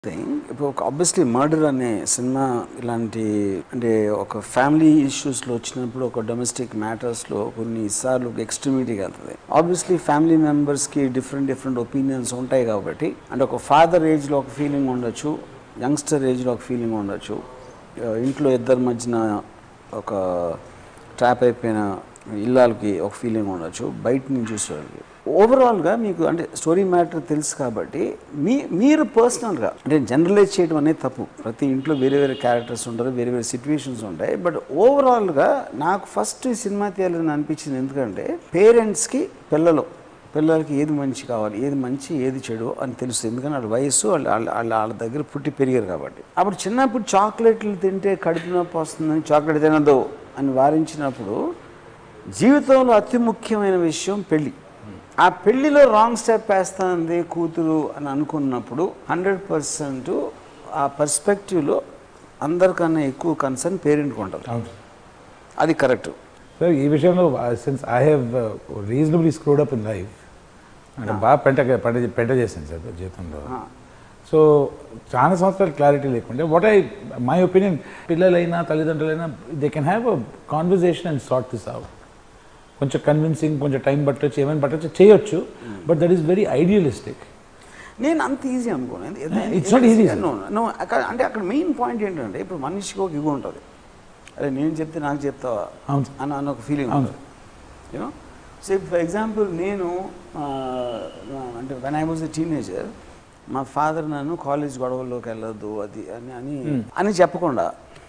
Thing ఇప్పుడు ఒక obviously murder అనే సినిమా ఇలాంటి అంటే ఒక ఫ్యామిలీ ఇష్యూస్లో వచ్చినప్పుడు ఒక డొమెస్టిక్ మ్యాటర్స్లో కొన్నిసార్లు ఎక్స్ట్రీమిటీకి వెళ్తుంది ఆబ్వియస్లీ ఫ్యామిలీ మెంబర్స్కి డిఫరెంట్ డిఫరెంట్ ఒపీనియన్స్ ఉంటాయి కాబట్టి అంటే ఒక ఫాదర్ ఏజ్లో ఒక ఫీలింగ్ ఉండొచ్చు యంగ్స్టర్ ఏజ్లో ఒక ఫీలింగ్ ఉండొచ్చు ఆ, ఇంట్లో ఇద్దరి మధ్యన ఒక ట్రాప్ అయిపోయిన ఇల్లాలకి ఒక ఫీలింగ్ ఉండొచ్చు బయట నుంచి చూసేవాళ్ళకి ఓవరాల్గా మీకు అంటే స్టోరీ మ్యాటర్ తెలుసు కాబట్టి మీ మీరు పర్సనల్గా అంటే జనరలైజ్ చేయడం అనేది తప్పు ప్రతి ఇంట్లో వేరే వేరే క్యారెక్టర్స్ ఉంటారు వేరే వేరే సిచ్యువేషన్స్ ఉంటాయి బట్ ఓవరాల్గా నాకు ఫస్ట్ ఈ సినిమా తీయాలని అనిపించింది ఎందుకంటే పేరెంట్స్కి పిల్లలు పిల్లలకి ఏది మంచి కావాలి ఏది మంచి ఏది చెడు అని తెలుసు ఎందుకంటే వాళ్ళ వయస్సు వాళ్ళ వాళ్ళ వాళ్ళ వాళ్ళ దగ్గర పుట్టి పెరిగారు కాబట్టి అప్పుడు చిన్నప్పుడు చాక్లెట్లు తింటే కడుపు నొప్పి వస్తుందని చాక్లెట్ తినదు అని వారించినప్పుడు జీవితంలో అతి ముఖ్యమైన విషయం పెళ్ళి ఆ పెళ్లిలో రాంగ్ స్టెప్ వేస్తానంది కూతురు అని అనుకున్నప్పుడు హండ్రెడ్ పర్సెంట్ ఆ పర్స్పెక్టివ్లో అందరికన్నా ఎక్కువ కన్సర్న్ పేరెంట్కి ఉంటుంది అవును అది కరెక్ట్ సార్ ఈ విషయంలో since I have reasonably screwed up in life అంటే బాగా పెంట పెంట పెంట చేశాను సార్ జీవితంలో సో చాలా సంవత్సరాలు క్లారిటీ లేకుంటే వాట్ ఐ మై ఒపీనియన్ పిల్లలైనా తల్లిదండ్రులైనా they can have a conversation and sort this out కొంచెం కన్విన్సింగ్ కొంచెం టైం పట్టొచ్చు ఏమైనా పట్టొచ్చు చేయొచ్చు but that is very idealistic నేను అంత ఈజీ అనుకోను ఎందు- ఎందు- It's not easy. No, no, అక్కడ- అంటే అక్కడ మెయిన్ పాయింట్ ఏంటంటే ఇప్పుడు మనిషికి ఒక ఇగో ఉంటుంది అదే నేను చెప్తే నాకు చెప్తావా అవును. అని అన్న ఒక ఫీలింగ్ అవును. ఉంటుంది యూనో సో ఫర్ ఎగ్జాంపుల్ నేను ఆ, అంటే when I was a teenager మా ఫాదర్ నన్ను కాలేజ్ గొడవల్లోకి వెళ్ళొద్దు అది అని అని అని చెప్పకుండా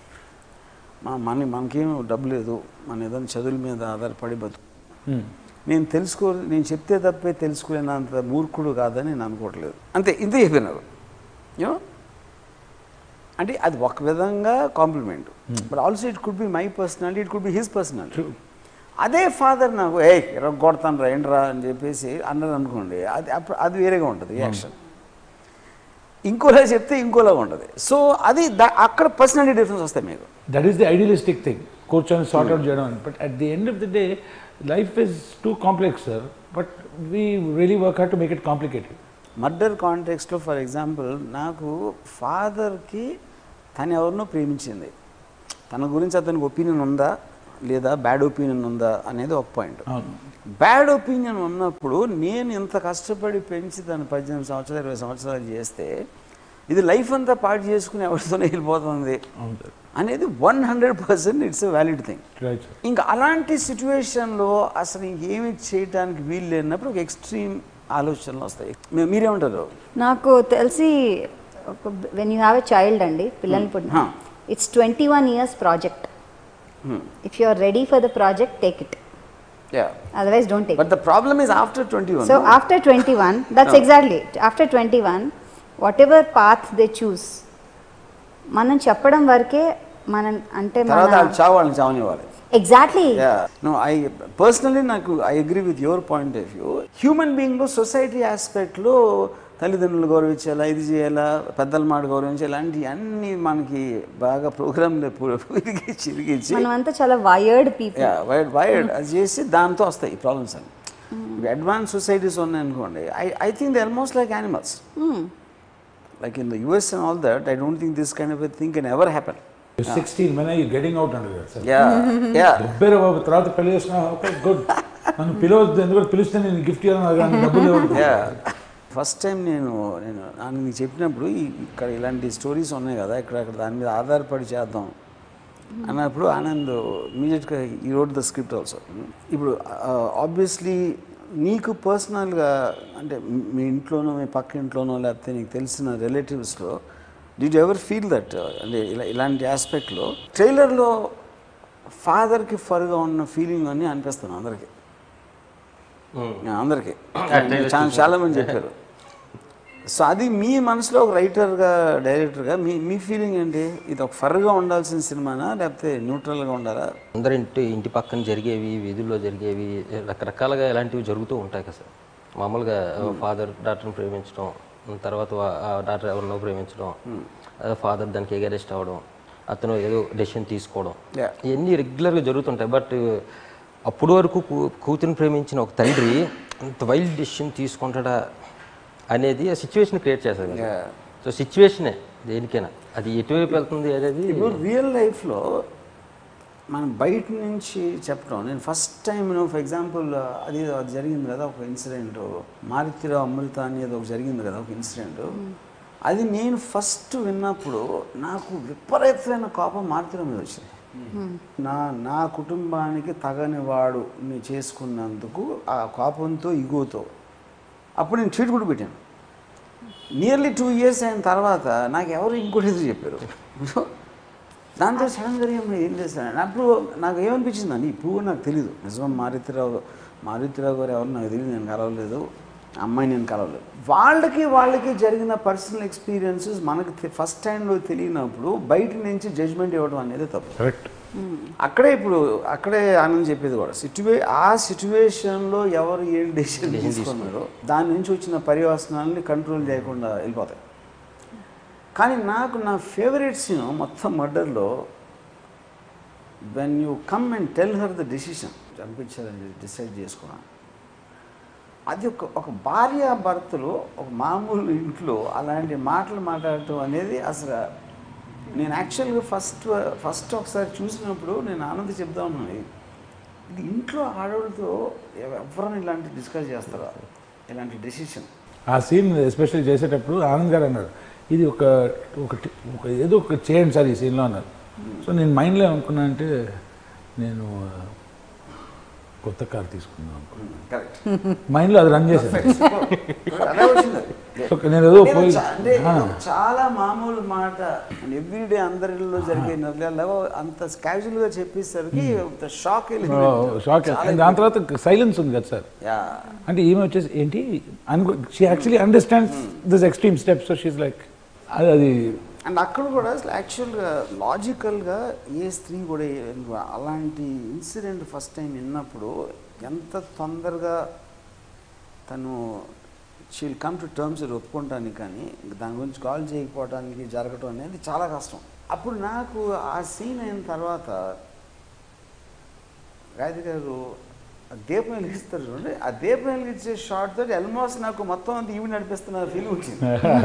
మా మన మనకేం డబ్బు లేదు మన ఏదైనా చదువుల మీద ఆధారపడి బతుకు నేను తెలుసుకో నేను చెప్తే తప్పే తెలుసుకోలేనంత మూర్ఖుడు కాదని నేను అనుకోవట్లేదు అంతే ఇంతే చెప్పినారు యూనో అంటే అది ఒక విధంగా compliment but also it could be my personality it could be his personality అదే ఫాదర్ నాకు ఏ కొడతాను రా ఏంట్రా అని చెప్పేసి అన్నారు అనుకోండి అది అప్పుడు అది వేరేగా ఉంటుంది రియాక్షన్ ఇంకోలా చెప్తే ఇంకోలా ఉంటుంది సో అది దా- అక్కడ పర్సనాలిటీ డిఫరెన్స్ వస్తాయి మీకు that is the idealistic thing కూర్చొని సార్ట్ అవుట్ చేయడం but at the end of the day life is too complex sir but we really work hard to make it complicated murder కాంటెక్స్లో for example నాకు ఫాదర్కి తను ఎవరినో ప్రేమించింది తన గురించి అతనికి ఒపీనియన్ ఉందా లేదా బ్యాడ్ ఒపీనియన్ ఉందా అనేది ఒక పాయింట్ అవును బ్యాడ్ ఒపీనియన్ ఉన్నప్పుడు నేను ఇంత కష్టపడి పెంచి తను పద్దెనిమిది సంవత్సరాలు ఇరవై సంవత్సరాలు చేస్తే ఇది లైఫ్ అంతా పాటు చేసుకుని ఎవరితోనే వెళ్ళిపోతుంది అవును సార్ అనేది one hundred percent it's a valid thing right sir ఇంకా అలాంటి సిచ్యువేషన్లో అసలు ఇంకేమి చేయడానికి వీలు లేనప్పుడు ఒక ఎక్స్ట్రీమ్ ఆలోచనలు వస్తాయి మీ- మీరేమంటారు నాకు తెలిసి when you have a child అండి పిల్లల్ని పుట్టిన Huh. It's twenty one years project if you are ready for the project take it yeah otherwise don't take but the problem is after twenty one so after twenty one that's No. Exactly after twenty one whatever path they choose మనం చెప్పడం వరకే మనం అంటే తర్వాత మన వాళ్ళు చావు వాళ్ళని చావనివ్వాలి ఎగ్జాక్ట్లీ నో ఐ పర్సనలీ నాకు I agree with your point of view human బీయింగ్లో సొసైటీ ఆస్పెక్ట్లో తల్లిదండ్రులు గౌరవించాలా ఇది చేయాలా పెద్దల మాట గౌరవించాలి ఇలాంటి అన్ని మనకి బాగా ప్రోగ్రాంలు ఇరిగి చిరిగించి మనం అంతా చాలా వయర్డ్ పీపుల్ వైడ్ వైడ్ అది చేసి దాంతో వస్తాయి ఈ ప్రాబ్లమ్స్ అన్ని అడ్వాన్స్ సొసైటీస్ ఉన్నాయి అనుకోండి I I think the almost like animals like in the US and all that I don't think this kind of thing can ever happen sixteen మన you getting out అంటారు sir yeah yeah డబ్బేరా బాబు తర్వాత పెళ్లి చేసిన okay good నన్ను పిలవద్దు ఎందుకంటే పిలిస్తే నేను గిఫ్ట్ ఇవ్వను డబ్బులు ఇవ్వను యా ఫస్ట్ టైం నేను నేను నాకు నీకు చెప్పినప్పుడు ఈ- ఇక్కడ ఇలాంటి స్టోరీస్ ఉన్నాయి కదా ఇక్కడ అక్కడ దాని మీద ఆధారపడి చేద్దాం అన్నప్పుడు ఆనంద్ ఇమీడియట్గా ఈ రోడ్ ద స్క్రిప్ట్ ఆల్సో ఇప్పుడు ఆబ్వియస్లీ నీకు పర్సనల్గా అంటే మీ ఇంట్లోనో మీ పక్క ఇంట్లోనో లేకపోతే నీకు తెలిసిన రిలేటివ్స్లో డిడ్ ఎవర్ ఫీల్ దట్ అంటే ఇలా ఇలాంటి ఆస్పెక్ట్లో ట్రైలర్లో ఫాదర్కి ఫర్గా ఉన్న ఫీలింగ్ అని అనిపిస్తుంది అందరికీ అందరికీ చాలా చాలా మంది చెప్పారు సో అది మీ మనసులో ఒక రైటర్గా డైరెక్టర్గా మీ మీ ఫీలింగ్ ఏంటి ఇది ఒక ఫర్గా ఉండాల్సిన సినిమానా లేకపోతే న్యూట్రల్గా ఉండాలా అందరి ఇంటి ఇంటి పక్కన జరిగేవి వీధుల్లో జరిగేవి రకరకాలుగా ఇలాంటివి జరుగుతూ ఉంటాయి కదా సార్ మామూలుగా ఫాదర్ డాక్టర్ని ప్రేమించడం తర్వాత వా- ఆ డాక్టర్ ఎవరినో ప్రేమించడం అదే ఫాదర్ దానికి ఎగరెస్ట్ అవ్వడం అతను ఏదో డెసిషన్ తీసుకోవడం Yeah. ఇవన్నీ రెగ్యులర్గా జరుగుతుంటాయి బట్ అప్పుడు వరకు కూ- కూతురిని ప్రేమించిన ఒక తండ్రి అంత వైల్డ్ డెసిషన్ తీసుకుంటాడా అనేది ఆ సిచ్యువేషన్ క్రియేట్ చేస్తుంది కదా. సో సిచ్యువేషనే దేనికైనా అది ఎటువైపు వెళ్తుంది అనేది ఇప్పుడు రియల్ లైఫ్లో మనం బయట నుంచి చెప్పడం నేను ఫస్ట్ టైం ఫర్ ఎగ్జాంపుల్ అది అది జరిగింది కదా ఒక ఇన్సిడెంట్ మారుతిరావు అమృత అనేది ఒక జరిగింది కదా ఒక ఇన్సిడెంట్ అది నేను ఫస్ట్ విన్నప్పుడు నాకు విపరీతమైన కోపం మారుతిరావు మీద వచ్చింది నా నా కుటుంబానికి తగని వాడు నీ చేసుకున్నందుకు ఆ కోపంతో ఇగోతో అప్పుడు నేను ట్వీట్ కూడా పెట్టాను నియర్లీ టూ ఇయర్స్ అయిన తర్వాత నాకు ఎవరు ఇంకోటి ఏదో చెప్పారు దాంతో సడన్గా ఏం ఏం చేస్తాను అప్పుడు నాకు ఏమనిపించింది అని ఇప్పుడు కూడా నాకు తెలియదు నిజం మారుతిరావు మారుతిరావు గారు ఎవరు నాకు తెలియదు నేను కలవలేదు అమ్మాయి నేను కలవలేదు వాళ్ళకి వాళ్ళకి జరిగిన పర్సనల్ ఎక్స్పీరియన్సెస్ మనకి ఫస్ట్ టైంలో తెలియనప్పుడు బయట నుంచి జడ్జ్మెంట్ ఇవ్వడం అనేది తప్పు కరెక్ట్ అక్కడే ఇప్పుడు అక్కడే ఆనంద్ చెప్పేది కూడా సిచ్యువే ఆ సిచ్యువేషన్లో ఎవరు ఏం డెసిషన్ తీసుకున్నారో దాని నుంచి వచ్చిన పర్యవసనాలని కంట్రోల్ చేయకుండా వెళ్ళిపోతాయి కానీ నాకు నా ఫేవరెట్ సీన్ మొత్తం మర్డర్లో when you come and tell her the decision చంపించాలని డిసైడ్ చేసుకున్నాను అది ఒక ఒక భార్య భర్తలు ఒక మామూలు ఇంట్లో అలాంటి మాటలు మాట్లాడటం అనేది అసలు నేను యాక్చువల్గా ఫస్ట్ ఫస్ట్ ఒకసారి చూసినప్పుడు నేను ఆనంద్ చెప్తా ఉన్నాను ఇది ఇంట్లో ఆడవాళ్ళతో ఎవరైనా ఇలాంటి డిస్కస్ చేస్తారా ఇలాంటి డెసిషన్ ఆ సీన్ ఎస్పెషల్లీ చేసేటప్పుడు ఆనంద్ గారు అన్నారు ఇది ఒక ఒక ఒక ఏదో ఒక చేయండి సార్ ఈ సీన్లో అన్నారు సో నేను మైండ్లో ఏమనుకున్నా అంటే నేను ఆ, కొత్త కార్ తీసుకుందాం అనుకున్నాను కరెక్ట్ మైండ్లో అది రన్ చేశాను అదే వచ్చింది అది. సో నేను ఏదో నేను పోయి చా- అంటే ఆ, ఇది ఒక చాలా మామూలు మాట ఎవ్రీడే అందరిలో జరిగే నవ్వులలో అంత క్యాజువల్ గా చెప్పేసరికి షాక్ షాక్ దాని తర్వాత సైలెన్స్ ఉంది కదా సార్ అంటే ఈమె వచ్చేసి ఏంటి అనుకో she actually understands this extreme steps so she's like అది అది అండ్ అక్కడ కూడా అసలు యాక్చువల్గా లాజికల్గా ఏ స్త్రీ కూడా ఏ- అలాంటి ఇన్సిడెంట్ ఫస్ట్ టైం విన్నప్పుడు ఎంత తొందరగా తను షీల్ కమ్ టు టర్మ్స్ ఒప్పుకోవటానికి కానీ దాని గురించి కాల్ చేయకపోవడానికి జరగటం అనేది చాలా కష్టం అప్పుడు నాకు ఆ సీన్ అయిన తర్వాత గాయత్రి గారు ఆ దీపం వెలిగిస్తారు చూడండి ఆ దీపం వెలిగించే షార్ట్ తోటి ఆల్మోస్ట్ నాకు మొత్తం అంతా ఈవి నడిపిస్తున్న ఫీల్ వచ్చింది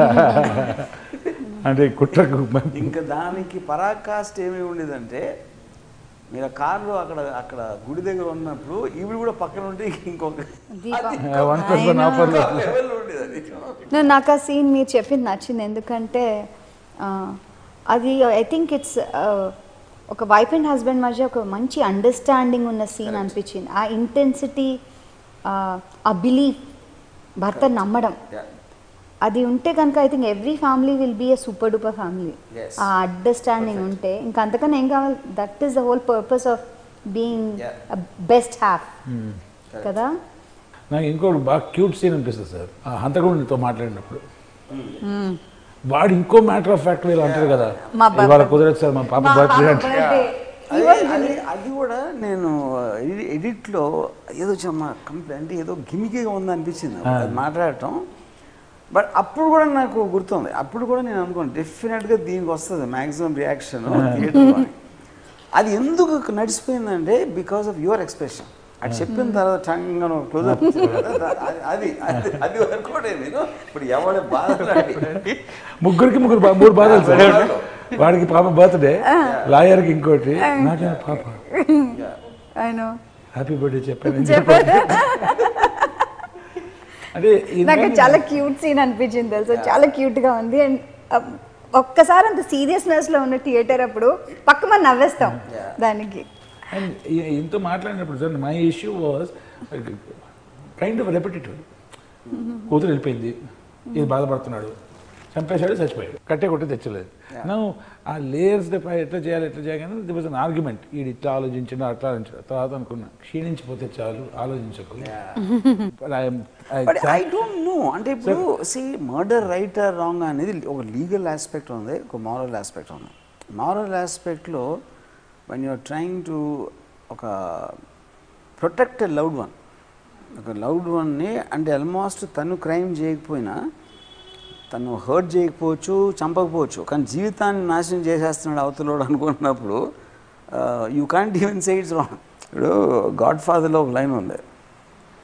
అంటే కుట్రకు ఇంకా దానికి పరాకాష్ట ఏమి ఉండేదంటే మీరు ఆ కార్లో అక్కడ అక్కడ గుడి దగ్గర ఉన్నప్పుడు ఈవిడ కూడా పక్కన ఉంటే ఇంకొక దీపం. వన్ ప్లస్ వన్ ఆఫర్లో లెవెల్లో ఉండేది అది నా- నాకు ఆ సీన్ మీరు చెప్పింది నచ్చింది ఎందుకంటే ఆ, అది ఐ థింక్ ఇట్స్ ఒక వైఫ్ అండ్ హస్బెండ్ మధ్య ఒక మంచి అండర్స్టాండింగ్ ఉన్న సీన్ అనిపించింది ఆ ఇంటెన్సిటీ ఆ బిలీఫ్ భర్త నమ్మడం Yeah. అది ఉంటే కనుక I think every family will be a super duper family Yes. ఆ అండర్స్టాండింగ్ ఉంటే ఇంకా అంతకన్నా ఏం కావాలి that is the whole purpose of being Yeah. Best hap కదా నాకు ఇంకోటి బాగా క్యూట్ సీన్ అనిపిస్తుంది సార్ ఆ హంతకుడితో మాట్లాడినప్పుడు వాడు ఇంకో మ్యాటర్ ఆఫ్ ఫ్యాక్ట్ వీళ్ళు అంటారు కదా మా బాబా- ఇవాళ కుదరదు సార్ మా పాప బర్త్డే అంటే అది అది అది కూడా నేను ఎడి- ఎడిట్లో ఏదో చెమ్మ కంప్లైంట్ అంటే ఏదో గిమికీగా ఉంది అనిపించింది అది మాట్లాడటం బట్ అప్పుడు కూడా నాకు గుర్తుంది అప్పుడు కూడా నేను అనుకోను డెఫినెట్గా దీనికి వస్తుంది మ్యాక్సిమం రియాక్షన్ అది ఎందుకు నడిచిపోయిందంటే బికాస్ ఆఫ్ యువర్ ఎక్స్ప్రెషన్ అది చెప్పిన తర్వాత టంగన క్లోజ్ అది అది అది వరకు కూడా నేను ఇప్పుడు ఎవరి బాధ ముగ్గురికి ముగ్గురు బా- మూడు బాధలు సార్ వాడికి పాప బర్త్డే లాయర్కి ఇంకోటి నాకే పాప ఆయన హ్యాపీ బర్త్డే చెప్పాను చెప్పాను అంటే ఇది నాకు కానీ- చాలా క్యూట్ సీన్ అనిపించింది తెలుసా చాలా క్యూట్ గా ఉంది అండ్ ఒక్కసారి అంత సీరియస్నెస్ లో ఉన్న థియేటర్ అప్పుడు పక్క మనం నవ్వేస్తాం దానికి అండ్ ఇంత మాట్లాడినప్పుడు sir my issue was kind of repetitive కూతురు వెళ్ళిపోయింది ఇది బాధపడుతున్నాడు చంపేశాడు చచ్చిపోయాడు కట్టే కొట్టి తెచ్చలేదు నా ఆ లేయర్స్ ఎట్లా చేయాలి ఎట్లా చేయాలి ది వాజ్ అన్ ఆర్గ్యుమెంట్ వీడు ఇట్లా ఆలోచించాడు అట్లా ఆలోచించాడు తర్వాత అనుకున్నా క్షీణించిపోతే చాలు ఆలోచించకు But I am- I- but I don't know అంటే ఇప్పుడు see murder right or wrong అనేది ఒక లీగల్ ఆస్పెక్ట్ ఉంది ఒక మారల్ ఆస్పెక్ట్ ఉంది మారల్ ఆస్పెక్ట్లో వన్ యూఆర్ ట్రయింగ్ టు ఒక ప్రొటెక్ట్ ఎ లవ్డ్ వన్ ఒక లవ్డ్ వన్ని అంటే ఆల్మోస్ట్ తను క్రైమ్ చేయకపోయినా తను హర్ట్ చేయకపోవచ్చు చంపకపోవచ్చు కానీ జీవితాన్ని నాశనం చేసేస్తున్నాడు అవతలోడు అనుకుంటున్నప్పుడు you can't even say it's wrong ఇప్పుడు గాడ్ ఫాదర్లో ఒక లైన్ ఉంది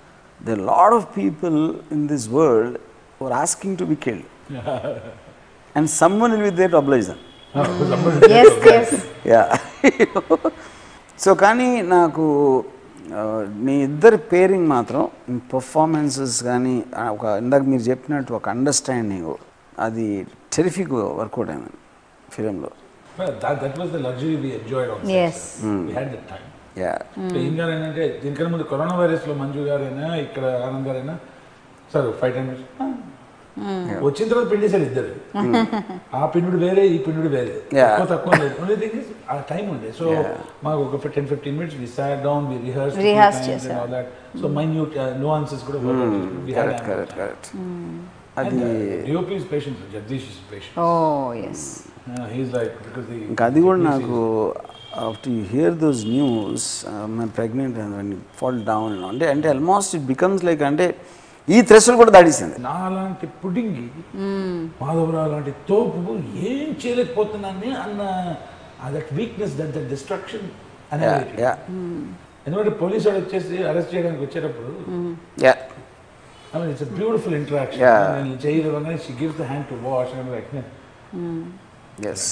the lot of people in this world are asking to be killed and someone will with their oblige them yes yes yeah so కానీ నాకు ఆ, మీ ఇద్దరి pairing మాత్రం performances కానీ ఆ, ఒక ఇందాక మీరు చెప్పినట్టు ఒక అండర్స్టాండింగ్ అది టెరిఫిక్ వర్కౌట్ అయింది ఫిలింలో that, that was the luxury we enjoyed on set. Yes. sir. We had that time. Yeah so ఏం గారు ఏంటంటే దీనికన్నా ముందు కరోనా వైరస్ లో మంజు గారైనా ఇక్కడ ఆనంద్ గారైనా సార్ ఫైవ్ టైం వచ్చిన తర్వాత పెళ్లి చేశారు ఇద్దరు ఆ పిండుడు వేరే ఈ పిండుడు వేరే Yeah. ఎక్కువ తక్కువ లేదు ఓన్లీ థింగ్ ఇస్ ఆ టైం ఉండే సో మాకు ఒక ten fifteen minutes we sat down we rehearse Rehearse చేశారు. All that so minute nuances కూడా we had correct correct correct అది DOP is patient Jagadish is patient oh yes he's like because the ఇంకా అది కూడా నాకు after you hear those news my pregnant and fall down అంటే అంటే almost it becomes like అంటే ఈ థ్రెషల్ కూడా దాటిసింది నా లాంటి పుడింగి మాధవరావు లాంటి తోపు ఏం చేయలేకపోతున్నాను అన్న that weakness that that destruction అనేది యా ఎందుకంటే పోలీసు వాడు వచ్చేసి అరెస్ట్ చేయడానికి వచ్చేటప్పుడు yeah I mean it's beautiful interaction Yeah. నేను చేయదు she gives the hand to wash and like as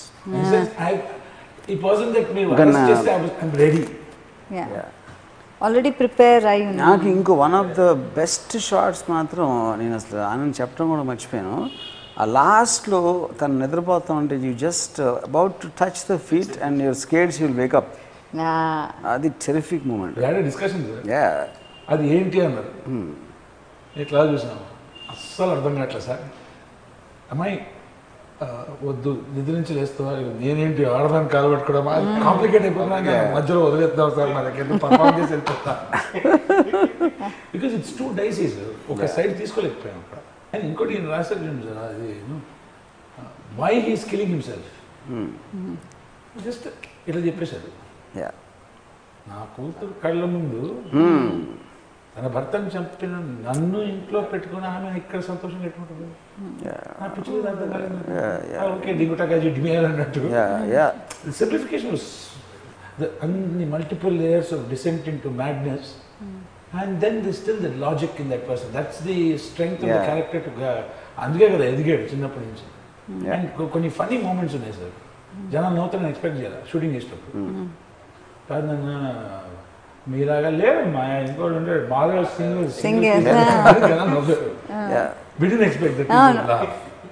it wasn't that మీరు Gonna- అరెస్ట్ చేస్తే I ready yeah already prepare అయి ఉన్నా నాకు ఇంకో one of the best shots మాత్రం నేను అసలు ఆనంద్ చెప్పడం కూడా మర్చిపోయాను ఆ లాస్ట్లో తను నిద్రపోతా ఉంటే you just about to touch the feet and your kids will wake up అది terrific moment had discussion yeah అది ఏంటి అన్నారు ఇట్లా చూసాము అస్సలు అర్థం కావట్లేదు సార్ అమ్మాయి ఆ, వద్దు నిద్ర నుంచి లేస్తావా నేనేంటి ఆడదాన్ని కాలు పట్టుకోవడం కాంప్లికేట్ అయిపోతున్నా మధ్యలో వదిలేద్దాం సార్ మా దగ్గర పర్ఫార్మ్ చేసి వెళ్ళిపోతా బికాస్ ఇట్స్ టూ డైసీస్ ఒక సైడ్ తీసుకోలేకపోయాం అక్కడ అండ్ ఇంకోటి ఈయన రాశారు చూడండి సార్ అది why he's killing himself just ఇట్లా చెప్పేశారు యా నా కూతురు కళ్ళ ముందు తన భర్తను చంపిన నన్ను ఇంట్లో పెట్టుకుని ఆమె ఇక్కడ సంతోషంగా ఎట్టుకుంటుంది నా పిచ్చి అర్థం కాలేదు నాకు. ఆ, ఓకే దిగుటకాజీ డిమేర్ అన్నట్టు యా యా సింప్లిఫికేషన్ అన్ని multiple layers of descent into madness and then the still the logic in that person that's the strength of the Yeah. Character to అందుకే కదా ఎదిగాడు చిన్నప్పటి నుంచి అండ్ కొన్ని ఫన్నీ మూమెంట్స్ ఉన్నాయి సార్ జనాలు నవ్వుతారని expect చేయాలి షూటింగ్ చేసేటప్పుడు కాదు నాన్న మీలాగా లేరు మా ఇంకోటి ఉంటే బాగా సింగిల్ Single. జనాలు నవ్వుతారు yeah We didn't expect that No, people laugh.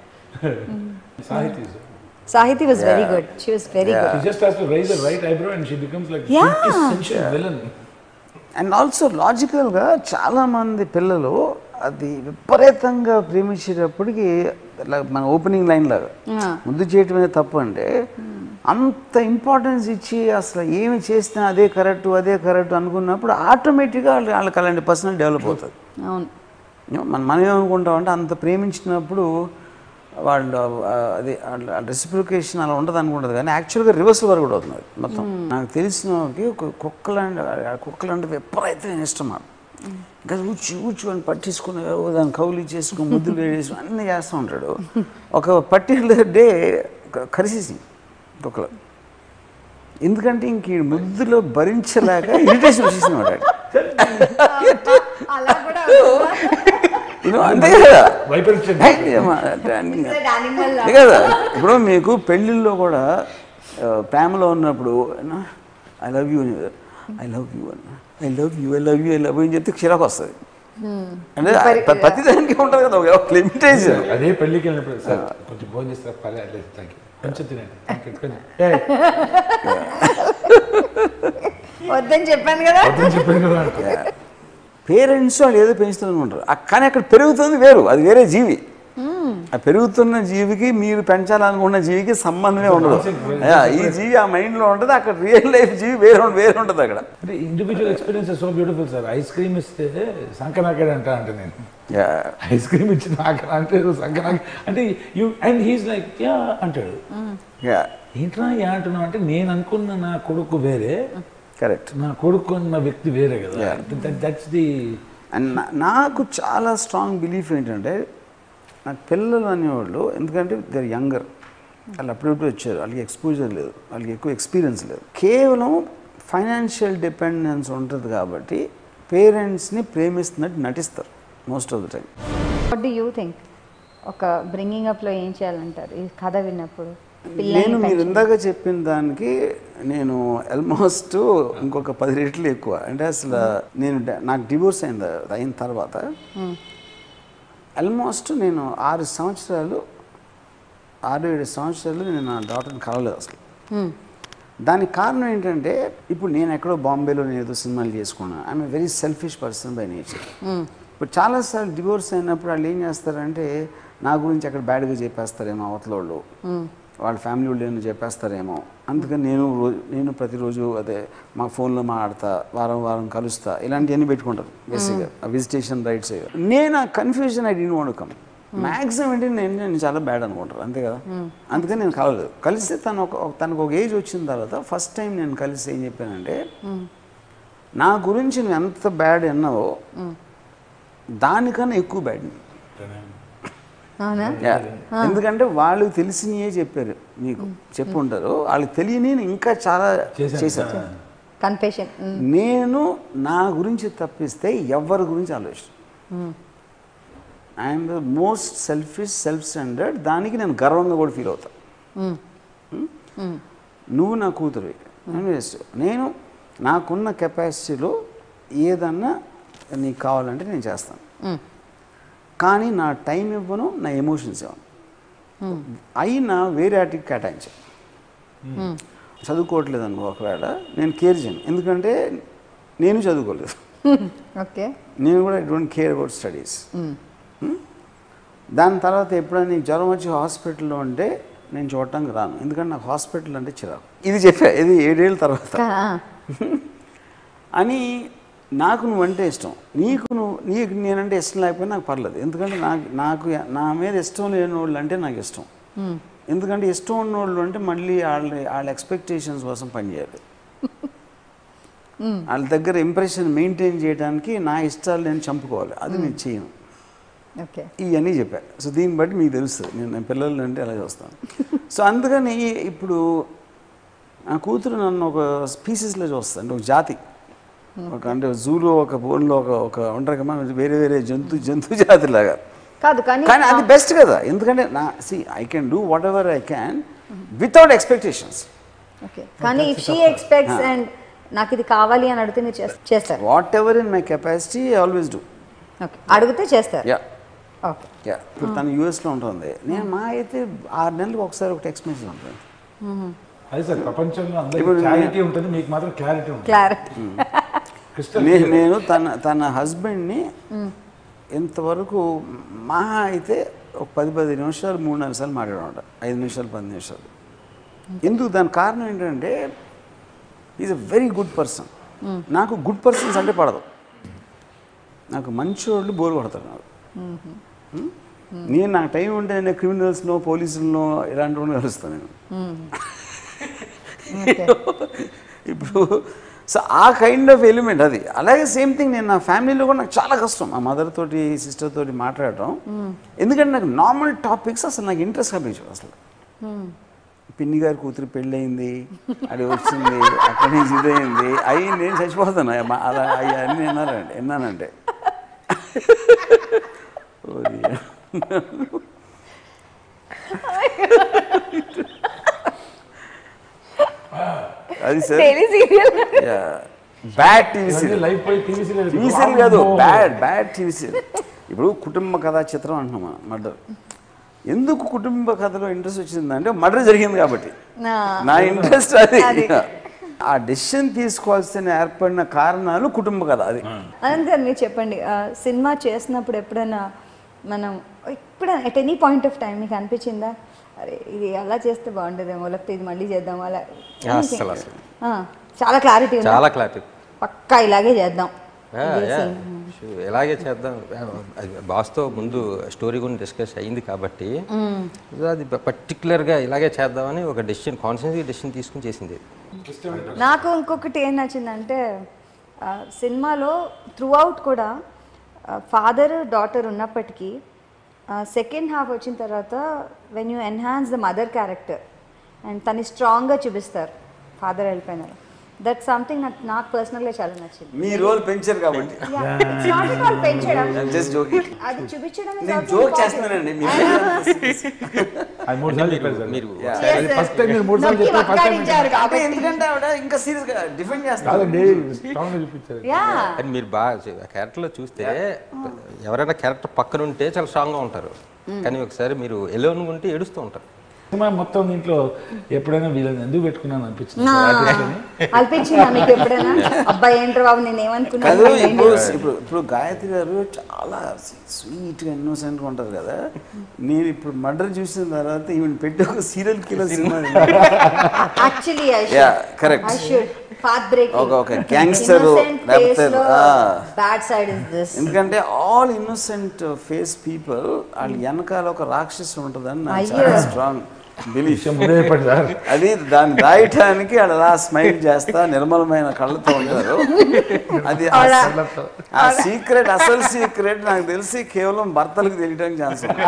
Sahiti is. Sahiti was very Yeah. Good she was very Yeah. Good She just has to raise the right eyebrow and she becomes like Yeah. quintessential villain. And also లాజికల్గా చాలామంది పిల్లలు అది విపరీతంగా ప్రేమించేటప్పటికి ఇలా మన opening line లాగా ముద్దు చేయటం అనేది తప్పు అంటే అంత ఇంపార్టెన్స్ ఇచ్చి అసలు ఏమి చేసినా అదే కరెక్ట్ అదే కరెక్ట్ అనుకున్నప్పుడు ఆటోమేటిక్గా వాళ్ళ వాళ్ళకి అలాంటి పర్సనల్ డెవలప్ అవుతుంది అవును You know, మనం మనం ఏమనుకుంటామంటే అంత ప్రేమించినప్పుడు వాళ్ళు ఆ, అది రెసిప్రికేషన్ అలా ఉండదు అనుకుంటుంది కానీ యాక్చువల్గా రివర్సల్ వరకు కూడా అవుతుంది అది మొత్తం నాకు తెలిసిన వాళ్ళకి ఒక కుక్కలంటే కుక్కలంటే విపరీతమైన ఇష్టం నాకు ఇంకా ఊచి ఊచి అని పట్టించుకుని ఓ దాన్ని కౌలు చేసుకుని ముద్దులు వేసుకుని అన్నీ చేస్తూ ఉంటాడు ఒక పర్టికులర్ డే కరిసేసి కుక్కలు ఎందుకంటే ఇంక ఈ ముద్దులో భరించలేక ఇరిటేషన్ వచ్చేసిన వాడు అలా కూడా You know, అంతే కదా Viperation. Hey, అమ్మా, అంటే అన్ని కాదు. యానిమల్ అంతే కదా ఇప్పుడు మీకు పెళ్ళిళ్ళలో కూడా ఆ, ప్రేమలో ఉన్నప్పుడు I love you I love you అన్న I love you I love you I love you అని చెప్తే చిరాకు వస్తుంది అంటే ప్ర- ప్రతి దానికి ఉంటుంది కదా ఒక లిమిటేషన్ అదే పెళ్ళికి వెళ్ళినప్పుడు సార్ కొంచెం భోజనం చేస్తారు పర్లేదు థ్యాంక్ యూ కొంచెం తినండి Thank you, కొంచెం. Hey, వద్దని చెప్పాను కదా వద్దని చెప్పాను కదా అంట. పేరెంట్స్ వాళ్ళు ఏదో పెంచుతూనే ఉంటారు ఆ- కానీ అక్కడ పెరుగుతుంది వేరు అది వేరే జీవి ఆ పెరుగుతున్న జీవికి మీరు పెంచాలనుకున్న జీవికి సంబంధమే ఉండదు యా, ఈ జీవి ఆ మైండ్లో ఉంటుంది అక్కడ రియల్ లైఫ్ జీవి వేరే ఉం- వేరే ఉంటుంది అక్కడ అంటే individual experience so beautiful sir ice cream ఇస్తే సంకనాకాడు అంట అంటే నేను యా ఐస్ క్రీమ్ ఇచ్చి నాకు అంటే సంకనాకి అంటే you and he's like yeah అంటాడు యా ఏంట్రా యా అంటున్నావు అంటే నేను అనుకున్న నా కొడుకు వేరే కరెక్ట్ నా కొడుకు అన్న వ్యక్తి వేరే కదా Yeah. దట్స్ ది అండ్ నా- నాకు చాలా స్ట్రాంగ్ బిలీఫ్ ఏంటంటే నాకు పిల్లలు అనేవాళ్ళు ఎందుకంటే దర్ యంగర్ వాళ్ళు అప్పుడప్పుడు వచ్చారు వాళ్ళకి ఎక్స్పోజర్ లేదు వాళ్ళకి ఎక్కువ ఎక్స్పీరియన్స్ లేదు కేవలం ఫైనాన్షియల్ డిపెండెన్స్ ఉంటుంది కాబట్టి పేరెంట్స్ని ప్రేమిస్తున్నట్టు నటిస్తారు most of the time what do you think ఒక బ్రింగింగ్ అప్లో ఏం చేయాలంటారు ఈ కథ విన్నప్పుడు పిల్లల్ని నేను మీరు పెంచడం. ఇందాక చెప్పిన దానికి నేను ఆల్మోస్ట్ ఇంకొక పది రెట్లు ఎక్కువ అంటే అసలు నేను డ- నాకు డివోర్స్ అయింది అయిన తర్వాత ఆల్మోస్ట్ నేను ఆరు సంవత్సరాలు ఆరు ఏడు సంవత్సరాలు నేను నా డాక్టర్ని కలవలేదు అసలు మ్మ్. దానికి కారణం ఏంటంటే ఇప్పుడు నేను ఎక్కడో బాంబేలో నేను ఏదో సినిమాలు చేసుకున్నాను I'm very selfish person by nature ఇప్పుడు చాలాసార్లు డివోర్స్ అయినప్పుడు వాళ్ళు ఏం చేస్తారంటే నా గురించి అక్కడ బ్యాడ్గా చెప్పేస్తారేమో అవతల వాళ్ళు వాళ్ళ ఫ్యామిలీ వాళ్ళు ఏమైనా చెప్పేస్తారేమో అందుకని నేను రో- నేను ప్రతిరోజు అదే మా ఫోన్లో మాట్లాడతా వారం వారం కలుస్తా ఇలాంటివన్నీ పెట్టుకుంటారు బేసిక్గా విజిటేషన్ రైట్స్ నేను ఆ confusion I'd want come maximum ఏంటి నేను నేను చాలా బ్యాడ్ అనుకుంటారు అంతే కదా అందుకని నేను కలవలేదు కలిస్తే తను ఒక ఒక- తనకు ఒక ఏజ్ వచ్చిన తర్వాత ఫస్ట్ టైం నేను కలిసి ఏం చెప్పానంటే నా గురించి నువ్వు ఎంత బ్యాడ్ అన్నావో దానికన్నా ఎక్కువ బ్యాడ్ అవునా ఎందుకంటే వాళ్ళు తెలిసినయే చెప్పారు మీకు చెప్పు ఉంటారు వాళ్ళకి తెలియని ఇంకా చాలా చేశారు కన్ఫెషన్ నేను నా గురించి తప్పిస్తే ఎవరి గురించి ఆలోచన I'm the most selfish self standard దానికి నేను గర్వంగా కూడా ఫీల్ అవుతా నువ్వు నా కూతురు నేను నాకున్న కెపాసిటీలో ఏదన్నా నీకు కావాలంటే నేను చేస్తాను కానీ నా టైం ఇవ్వను నా ఎమోషన్స్ ఇవ్వను అయినా వేరే వాటికి కేటాయించాను చదువుకోవట్లేదు అనుకో ఒకవేళ నేను కేర్ చేయను ఎందుకంటే నేను చదువుకోలేదు ఓకే నేను కూడా I don't care about studies దాని తర్వాత ఎప్పుడైనా నీకు జ్వరం వచ్చి హాస్పిటల్లో ఉంటే నేను చూడటానికి రాను ఎందుకంటే నాకు హాస్పిటల్ అంటే చిరాకు ఇది చెప్పా ఇది ఏడేళ్ళ తర్వాత అని నాకు నువ్వంటే ఇష్టం నీకు నువ్వు నీకు నేనంటే ఇష్టం లేకపోయినా నాకు పర్లేదు ఎందుకంటే నాకు నాకు నా మీద ఇష్టం లేని వాళ్ళు అంటే నాకు ఇష్టం ఎందుకంటే ఇష్టం ఉన్న వాళ్ళు అంటే మళ్ళీ వాళ్ళ వాళ్ళ ఎక్స్పెక్టేషన్స్ కోసం పనిచేయాలి వాళ్ళ దగ్గర ఇంప్రెషన్ మెయింటైన్ చేయడానికి నా ఇష్టాలు నేను చంపుకోవాలి అది నేను చేయను ఓకే ఇవన్నీ చెప్పా సో దీన్ని బట్టి మీకు తెలుస్తుంది నేను నా పిల్లలు అంటే అలా చూస్తాను సో అందుకని ఇప్పుడు నా కూతురు నన్ను ఒక స్పీసీస్లో చూస్తాను అంటే ఒక జాతి ఒక అంటే జూలో ఒక బోన్లో ఒక ఒక ఉంటారు కదా వేరే వేరే జంతు జంతు జాతి లాగా కాదు కానీ కానీ అది బెస్ట్ కదా ఎందుకంటే నా see I can do whatever I can without expectations okay కానీ ఇఫ్ షీ ఎక్స్పెక్ట్స్ అండ్ నాకు ఇది కావాలి అని అడిగితే మీరు చేస్- చేస్తారు whatever in my capacity I always do okay అడిగితే చేస్తారు యా ఓకే యా ఇప్పుడు తను యూఎస్లో ఉంటుంది నేను మా అయితే ఆరు నెలలకు ఒకసారి ఒక టెక్స్ట్ మెసేజ్ ఉంటుంది అది సార్ ప్రపంచంలో అందరికీ ఇప్పుడు క్లారిటీ ఉంటుంది మీకు మాత్రం క్లారిటీ ఉంటుంది క్లారిటీ క్రిస్టల్ నేను నేను తన తన హస్బెండ్ని ఇంతవరకు మహా అయితే ఒక పది పది నిమిషాలు మూడు నాలుగు సార్లు మాట్లాడమాట ఐదు నిమిషాలు పది నిమిషాలు ఎందుకు దాని కారణం ఏంటంటే is a very good person నాకు గుడ్ పర్సన్స్ అంటే పడదు నాకు మంచి వాళ్ళు బోర్ కొడతారు నాకు Hmm? నేను నాకు టైం ఉంటే నేను క్రిమినల్స్లో పోలీసులను ఇలాంటి వాళ్ళని కలుస్తాను నేను ఇప్పుడు సో ఆ కైండ్ ఆఫ్ ఎలిమెంట్ అది అలాగే సేమ్ థింగ్ నేను నా ఫ్యామిలీలో కూడా నాకు చాలా కష్టం మా మదర్ తోటి సిస్టర్ తోటి మాట్లాడటం ఎందుకంటే నాకు నార్మల్ టాపిక్స్ అసలు నాకు ఇంట్రెస్ట్ కనిపించవు అసలు పిన్ని గారి కూతురు పెళ్ళయింది అది వచ్చింది అక్కడి నుంచి ఇదైంది అవి నేను చచ్చిపోతాను అయ్య, మా- అలా అవి అన్నీ విన్నారండి విన్నానంటే ఓరి. అది sir serial bad TV serial లైఫ్ పోయి టీవీ సీరియల్ టీవీ సీరియల్ కాదు బ్యాడ్ బ్యాడ్ టీవీ సీరియల్ ఇప్పుడు కుటుంబ కథా చిత్రం అంటున్నాం మనం మర్డర్ ఎందుకు కుటుంబ కథలో ఇంట్రెస్ట్ వచ్చిందంటే మర్డర్ జరిగింది కాబట్టి నా ఇంట్రెస్ట్ అది అది. ఆ డెసిషన్ తీసుకోవాల్సిన ఏర్పడిన కారణాలు కుటుంబ కథ అది అనంత్ గారు మీరు చెప్పండి ఆ, సినిమా చేసినప్పుడు ఎప్పుడైనా మనం ఎప్పుడైనా at any point of time మీకు అనిపించిందా అరే ఇది అలా చేస్తే బాగుంటుందేమో లేకపోతే ఇది మళ్ళీ చేద్దాం అలా అస్సలు అసలు ఆ, చాలా క్లారిటీ ఉంది చాలా క్లారిటీ పక్కా ఇలాగే చేద్దాం ఇదే యా scene. ఎలాగే చేద్దాం అది బాస్తో ముందు స్టోరీ గురించి డిస్కస్ అయింది కాబట్టి అది పర్టికులర్గా ఇలాగే చేద్దామని ఒక డెసిషన్ కాన్షియస్గా డెసిషన్ తీసుకుని చేసింది నాకు ఇంకొకటి ఏం నచ్చిందంటే ఆ, సినిమాలో త్రూ అవుట్ కూడా ఫాదర్ డాటర్ ఉన్నప్పటికీ సెకండ్ హాఫ్ వచ్చిన తర్వాత when you enhance the mother character and తను స్ట్రాంగ్గా చూపిస్తారు ఫాదర్ వెళ్ళిపోయినారు దట్ సంథింగ్ నాకు నాకు పర్సనల్గా చాలా నచ్చింది మీ రోల్ పెంచారు కాబట్టి Yeah, it's not at all పెంచడం జస్ట్ జోకింగ్ అది చూపించడం is నేను also జోక్ important. చేస్తున్నానండి మీరు అది మూడు సార్లు చెప్పారు సార్ మీరు Yeah. Yes, sir. First time మీరు మూడు సార్లు నొక్కి చెప్పారు ఫస్ట్ టైం వక్కాడించారు అంటే కాబట్టి ఎందుకంటే ఆవిడ ఇంకా సీరియస్ గా డిఫెండ్ చేస్తారు కాదండి స్ట్రాంగ్ గా చూపించారు యా అని మీరు బాగా క్యారెక్టర్లో చూస్తే ఎవరైనా క్యారెక్టర్ పక్కన ఉంటే చాలా స్ట్రాంగ్గా ఉంటారు కానీ ఒకసారి మీరు ఎలోన్ ఉంటే ఏడుస్తూ ఉంటారు సినిమా మొత్తం దీంట్లో ఎప్పుడైనా వీళ్ళని ఎందుకు పెట్టుకున్నాను అనిపించింది సార్ artist ని. అల్పించిందా మీకు ఎప్పుడైనా అబ్బాయి ఏంట్రా బాబు నేను కాదు ఏమనుకున్నాను ఇప్పుడు ఇప్పుడు ఇప్పుడు గాయత్రి గారు చాలా స్వీట్ గా ఇన్నోసెంట్ గా ఉంటారు కదా నేను ఇప్పుడు మర్డర్ చూసిన తర్వాత ఈవెన్ పెట్టి ఒక సీరియల్ కిల్లర్ సినిమా actually I Yeah, correct. I should path break ఒక- ఒక gangster, లేకపోతే, ah. Bad side is this ఎందుకంటే ఆల్ ఇన్నోసెంట్ ఫేస్ పీపుల్ వాళ్ళ వెనకాల ఒక రాక్షసు ఉంటుందని నాకు అయ్యో. చాలా స్ట్రాంగ్ బిలీఫ్ విషయం ముందే చెప్పండి సార్ అది దాన్ని దాయటానికి వాళ్ళు అలా స్మైల్ చేస్తా నిర్మలమైన కళ్ళతో ఉంటారు అది ఆ అలా. స- ఆ సీక్రెట్ అసలు సీక్రెట్ నాకు తెలిసి కేవలం భర్తలకు తెలియడానికి ఛాన్స్ ఉంది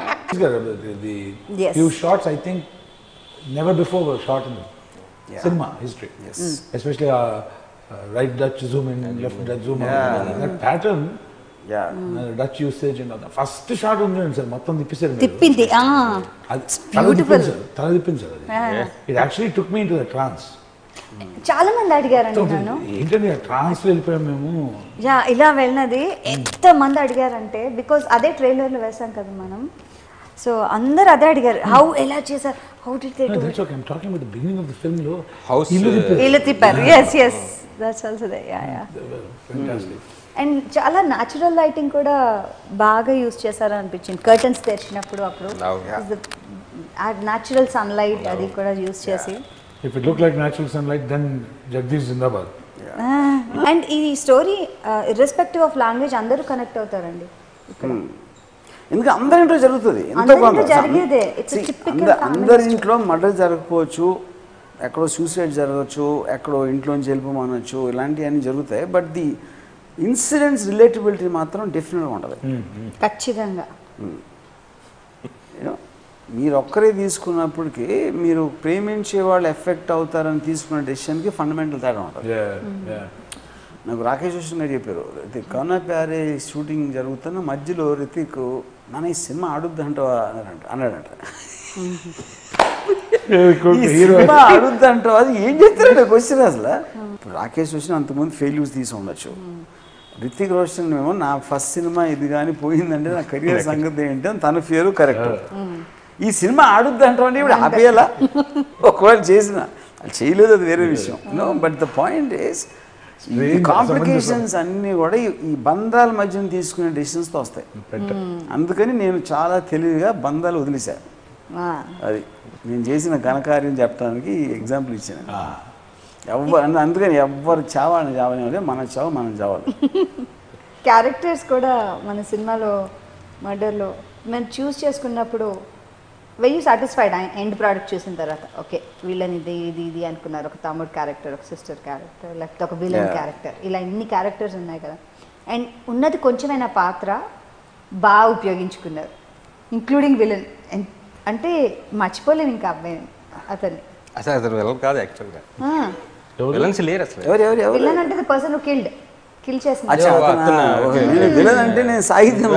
the Yes. Few shorts I think never before short in Yeah. సినిమా history especially right Dutch zoom in left Dutch zoom that pattern yeah Dutch usage and first shot ఉంది sir మొత్తం తిప్పేశారు మీరు. తిప్పింది ఆ అది తల beautiful. తిప్పింది సార్ తల తిప్పింది సార్ అది it actually took me into the trance చాలా మంది అడిగారండి నన్ను ఏంటండి ట్రాన్స్ వెళ్ళిపోయాం మేము యా ఇలా వెళ్ళినది ఎంత మంది అడిగారంటే బికాజ్ అదే ట్రైలర్లో వేసాం కదా మనం సో అందరు అదే అడిగారు హౌ ఎలా చేశారు how did they do that's okay I'm talking with the beginning of the film లో House, ఇల్లు తిప్పారు వీళ్ళు తిప్పారు yes yes that's also they yeah yeah Fantastic. And చాలా న్యాచురల్ లైటింగ్ కూడా బాగా యూస్ చేశారు అనిపించింది కర్టన్స్ తెరిచినప్పుడు అప్పుడు అవును. న్యాచురల్ సన్లైట్ అది కూడా యూస్ చేసి If it looked like natural sunlight, then Jagdish Zindabad. And ఈ స్టోరీ ఇర్రెస్పెక్టివ్ ఆఫ్ లాంగ్వేజ్ అందరూ కనెక్ట్ అవుతారండి ఎందుకంటే అందరి ఇంట్లో జరుగుతుంది ఎంతో అందరి కొంత. ఇంట్లో జరిగేదే. It's a See, typical అంద- family అందరి story. ఇంట్లో మర్డర్ జరగకపోవచ్చు ఎక్కడో సూసైడ్ జరగచ్చు ఎక్కడో ఇంట్లోంచి వెళ్ళిపోమనొచ్చు ఇలాంటివన్నీ జరుగుతాయి బట్ ది ఇన్సిడెంట్స్ రిలేటబిలిటీ మాత్రం డెఫినెట్గా ఉంటుంది ఖచ్చితంగా You know, మీరు ఒక్కరే తీసుకున్నప్పటికీ మీరు ప్రేమించే వాళ్ళు ఎఫెక్ట్ అవుతారని తీసుకున్న డెసిషన్కి ఫండమెంటల్ తేడా ఉంటుంది Yeah, yeah. నాకు రాకేష్ రోషన్ గారు చెప్పారు రితిక్ కౌనా ప్యారే షూటింగ్ జరుగుతున్న మధ్యలో రితిక్ నాన్న ఈ సినిమా ఆడుద్దంటవా అన్నాడంట అన్నాడంట ఈ Hero. సినిమా ఆడుద్దంటవా అది ఏం చెప్తారంటే క్వశ్చన్ అసలు ఇప్పుడు రాకేష్ రోషన్ అంతకుముందు ఫెయిల్యూర్స్ తీసి ఉండొచ్చు రితిక్ రోషన్ ఏమో నా ఫస్ట్ సినిమా ఇది కానీ పోయిందంటే నా కెరియర్ సంగతి ఏంటి అని తన ఫియర్ కరెక్ట్ ఈ సినిమా ఆడుద్దంటాం అంటే ఇప్పుడు ఆపేయాలా ఒకవేళ చేసిన అది చేయలేదు అది వేరే విషయం no but the point is ఈ Strange, కాంప్లికేషన్స్ అన్నీ కూడా ఈ- ఈ బంధాల మధ్యన తీసుకునే డెసిషన్స్తో వస్తాయి Better. అందుకని నేను చాలా తెలివిగా బంధాలు వదిలేశాను ఆ, అది నేను చేసిన ఘనకార్యం చెప్పడానికి ఎగ్జాంపుల్ ఇచ్చాను ఎవ్వరు అందుకని ఎవ్వరు చావాలని చావని మన చావు మనం చావాలి క్యారెక్టర్స్ కూడా మన సినిమాలో మర్డర్లో మేము చూస్ చేసుకున్నప్పుడు వెయ్యి సాటిస్ఫైడ్ ఎండ్ ప్రోడక్ట్ చూసిన తర్వాత ఓకే వీళ్ళని ఇది ఇది ఇది అనుకున్నారు ఒక తమ్ముడు క్యారెక్టర్ ఒక సిస్టర్ క్యారెక్టర్ లేకపోతే ఒక విలన్ Yeah. క్యారెక్టర్ ఇలా ఇన్ని క్యారెక్టర్స్ ఉన్నాయి కదా అండ్ ఉన్నది కొంచెమైన పాత్ర బాగా ఉపయోగించుకున్నారు ఇంక్లూడింగ్ విలన్ అంటే మర్చిపోలేము ఇంకా అబ్బాయి అతన్ని అసలు అసలు విలన్ కాదు యాక్చువల్గా ఎవరు? విలన్స్ లేరు అసలు ఎవరు ఎవరు ఎవరు విలన్ అంటే ద పర్సన్ కిల్డ్ కిల్ చేసిన అచ్చా, అయ్యో, అతనా? అతనా? ఓకే. నేను విలన్ అంటే నేను సాహిత్యం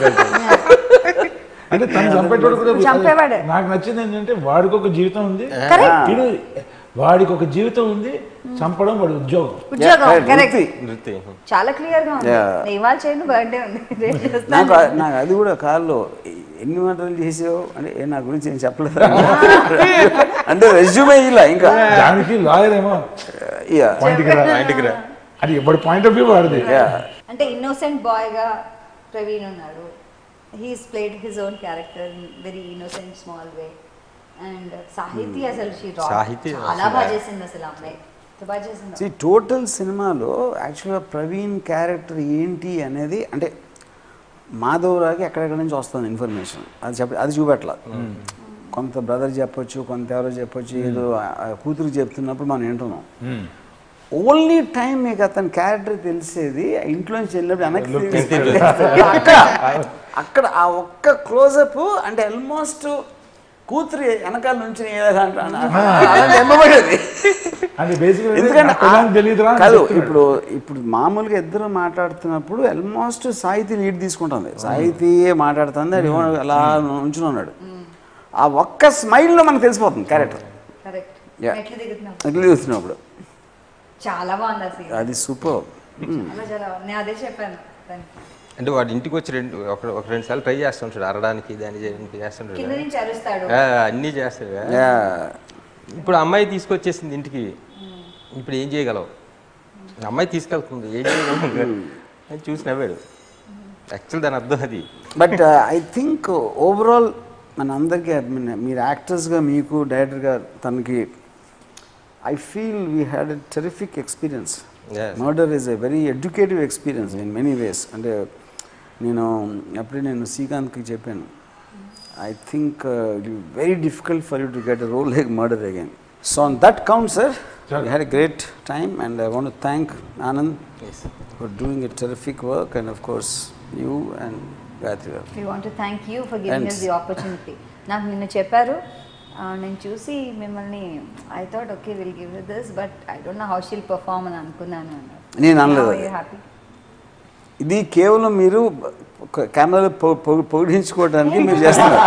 అంటే తను చంపేటోడు కూడా చంపేవాడే. నాకు నచ్చింది ఏంటంటే వాడికి ఒక జీవితం ఉంది Correct. వీడు వాడికి ఒక జీవితం ఉంది చంపడం వాడి ఉద్యోగం ఉద్యోగం correct. కరెక్ట్ వృత్తి. నృత్యం చాలా క్లియర్ గా ఉంది Yeah. నేను ఇవాళ చేయను బర్త్డే ఉంది రేపు చేస్తాను. నాకు నాకు అది కూడా కాల్లో ఎన్ని మాటలు చేసావు అంటే ఏ నా గురించి ఏం చెప్పలేదు అంటే రెజ్యూమే ఇలా ఇంకా దానికి లాయర్ ఏమో Yeah. పాయింట్కి రా పాయింట్కి రా. అది ఎవరి పాయింట్ ఆఫ్ వ్యూ వాడిది Yeah. అంటే ఇన్నోసెంట్ బాయ్ గా ప్రవీణ్ ఉన్నాడు he's played his own character in very innocent small way and Sahiti అసలు she rocked. సాహితీ చాలా అసలు- బాగా చేసింది అసలు ఆ అమ్మాయి ఎంత బాగా చేసింది See, టోటల్ సినిమాలో యాక్చువల్గా ప్రవీణ్ క్యారెక్టర్ ఏంటి అనేది అంటే మాధవరావుకి ఎక్కడెక్కడ నుంచి వస్తుంది ఇన్ఫర్మేషన్ అది చెప్ప అది చూపెట్ల కొంత బ్రదర్ చెప్పొచ్చు కొంత ఎవరో చెప్పొచ్చు ఏదో ఆ- ఆ కూతురు చెప్తున్నప్పుడు మనం వింటున్నాం ఓన్లీ టైం మీకు అతని క్యారెక్టర్ తెలిసేది ఆ ఇంట్లోంచి వెళ్ళినప్పుడు వెనక్కి తిరిగి అక్కడ అక్కడ ఆ ఒక్క క్లోజప్ అంటే ఆల్మోస్ట్ కూతురు వెనకాల నుంచి ఏదో అంటాను అలాంటి ఎమ్మబడేది అంటే బేసిక్గా ఎందుకంటే ఆ- తెలియదురా అని కాదు చెప్తున్నాడు. ఇప్పుడు ఇప్పుడు మామూలుగా ఇద్దరు మాట్లాడుతున్నప్పుడు ఆల్మోస్ట్ సాహితీ లీడ్ తీసుకుంటుంది సాహితీ మాట్లాడుతుంది అది ఏమో అలా ఉంచుని ఉన్నాడు ఆ ఒక్క స్మైల్లో మనకు తెలిసిపోతుంది క్యారెక్టర్ కరెక్ట్ Yeah. మెట్లు దిగుతున్నాం ఎట్లా చూస్తున్నప్పుడు చాలా బాగుంది ఆ సీన్ అది సూపర్ చాలా చాలా బాగుంది. నేను అదే చెప్పాను దానికి. అంటే వాడు ఇంటికి వచ్చి రెండు ఒక ఒక రెండు సార్లు ట్రై చేస్తుంటాడు అరడానికి దాన్ని చేయడానికి చేస్తుంటాడు కింద నుంచి అరుస్తాడు ఆ, అన్నీ చేస్తాడు ఇప్పుడు అమ్మాయి తీసుకొచ్చేసింది ఇంటికి ఇప్పుడు ఏం చేయగలవు అమ్మాయి తీసుకెళ్తుంది ఏం చేయగలవు అని చూసి నవ్వాడు యాక్చువల్ దాని అర్థం అది బట్ ఐ థింక్ ఓవరాల్ మన అందరికీ I mean, మీరు యాక్టర్స్గా మీకు డైరెక్టర్గా తనకి I feel we had a terrific experience Yes. Murder is a very educative experience in many ways అంటే నేను అప్పుడే నేను శ్రీకాంత్కి చెప్పాను I think it very difficult for you to get a role like murder again so on that count sir Sure. You had a great time and I want thank Anand S for doing a terrific work and of course you and Gayatri garu. We want thank you for giving And- us the opportunity నాకు నిన్న చెప్పారు ఆ, నేను చూసి మిమ్మల్ని I thought okay will give this but I don't know how she'll perform అని అనుకున్నాను అన్నారు నేను అనలేదు అది. హ్యాపీ ఇది కేవలం మీరు ఒక కెమెరాలో పొ- పొ- పొగిడించుకోవడానికి మీరు చేస్తున్నారు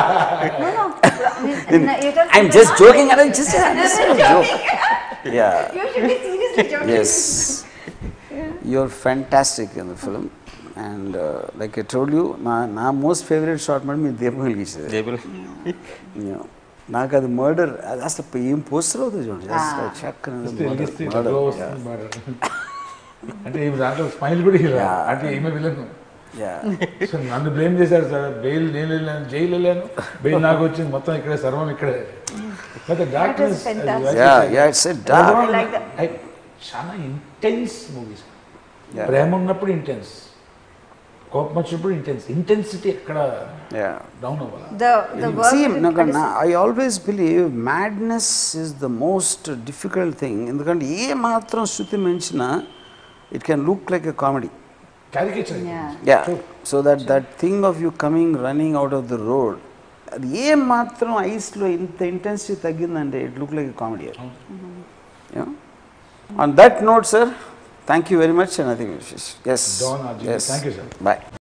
ఐఎమ్ జస్ట్ జోకింగ్ అదే just joke yeah yes you're fantastic in the film and like I told you నా నా మోస్ట్ ఫేవరెట్ షార్ట్ మాట మీరు దీపం వెలిగించేది టేబుల్ You know, నాకు అది మర్డర్ అది అసలు ఏం పోస్టర్ అవుతుంది చూడండి Just చక్కన Just వెలిగిస్తే murder. డబ్బులు వస్తుంది బాగా. అంటే ఈమె దాంట్లో స్మైల్ కూడా ఇలా అంటే ఈమె విలను Yeah. సో నన్ను బ్లేమ్ చేశారు సార్ బెయిల్ నేను వెళ్ళాను జైలు వెళ్ళాను బెయిల్ నాకు వచ్చింది మొత్తం ఇక్కడే సర్వం ఇక్కడే but doctor fantastic. Yeah, yeah, it's a dark. I like that. చాలా ఇంటెన్స్ మూవీస్ Yeah. ప్రేమ ఉన్నప్పుడు ఇంటెన్స్ కోపం వచ్చినప్పుడు ఇంటెన్స్ ఇంటెన్సిటీ ఎక్కడ Yeah. డౌన్ అవ్వాలి the the work See, with నాకు Chris- నా- I always believe madness is the most difficult thing. ఎందుకంటే ఏ మాత్రం శృతి మించినా it can look like a comedy caricature Yeah. Yeah so that that thing of you coming running out of the road అది ఏ మాత్రం ఐస్లో ఇంత ఇంటెన్సిటీ తగ్గిందంటే it look like a comedy on that note sir thank you very much and I think yes Don Arjun. Thank you, sir. Bye